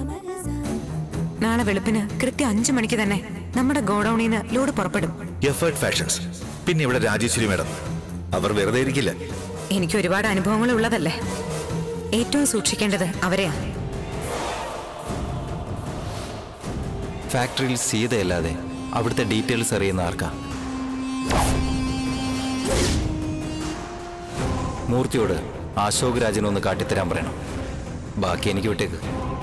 നാളെ വെളുപ്പിന് കൃത്യം അഞ്ചു മണിക്ക് തന്നെ നമ്മുടെ ഗോഡൌണിൽ നിന്ന് ലോഡ് പുറപ്പെടും എഫേർട്ട് ഫാഷൻസ് പിന്നെ ഇവിടെ രാജേശ്വരി മേഡം അവർ വെറുതെ ഇരിക്കില്ല എനിക്ക് ഒരുപാട് അനുഭവങ്ങൾ ഉള്ളതല്ലേ ഏറ്റവും സൂക്ഷിക്കേണ്ടത് അവരെയാ ഫാക്ടറിയിൽ സീതയല്ലാതെ അവിടുത്തെ ഡീറ്റെയിൽസ് അറിയുന്ന ആർക്കാ മൂർത്തിയോട് അശോക് രാജനൊന്ന് കാട്ടിത്തരാൻ പറയണം ബാക്കി എനിക്ക് വിട്ടേക്ക്